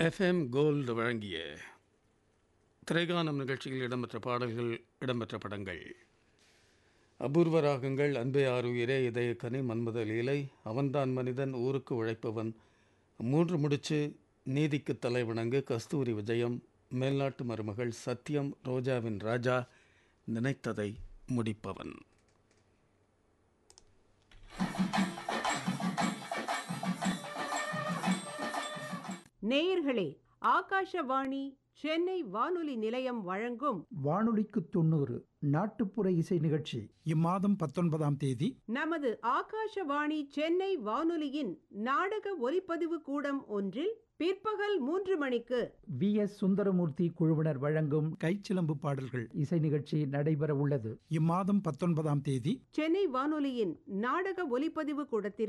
FM gold வழங்கிய திரைகானம் நிகழ்ச்சியில் இடம்பெற்ற பாடல்கள் இடம்பெற்ற படங்கள் அபூர்வ ராகங்கள் அன்பே ஆறுயிரே இதயக்கனி மன்மத லீலை அவன்தான் மனிதன் ஊருக்கு உழைப்பவன் மூன்று முடிச்சு நீதிக்கு தலை வணங்கு கஸ்தூரி விஜயம் மேல்நாட்டு மருமகள் சத்தியம் ரோஜாவின் ராஜா நினைத்ததை முடிப்பவன் நேயர்களே ஆகாஷவாணி சென்னை வானொலி நிலையம் வழங்கும் வானொலிக்கு தொண்ணூறு நாட்டுப்புற இசை நிகழ்ச்சி இம்மாதம் பத்தொன்பதாம் தேதி நமது ஆகாஷவாணி சென்னை வானொலியின் நாடக ஒலிப்பதிவு கூடம் ஒன்றில் பிற்பகல் மூன்று மணிக்கு வி எஸ் சுந்தரமூர்த்தி குழுவினர் வழங்கும் கைச்சிலம்பு பாடல்கள் இசை நிகழ்ச்சி நடைபெற உள்ளது இம்மாதம் பத்தொன்பதாம் தேதி சென்னை வானொலியின் நாடக ஒலிப்பதிவு கூடத்திற்கு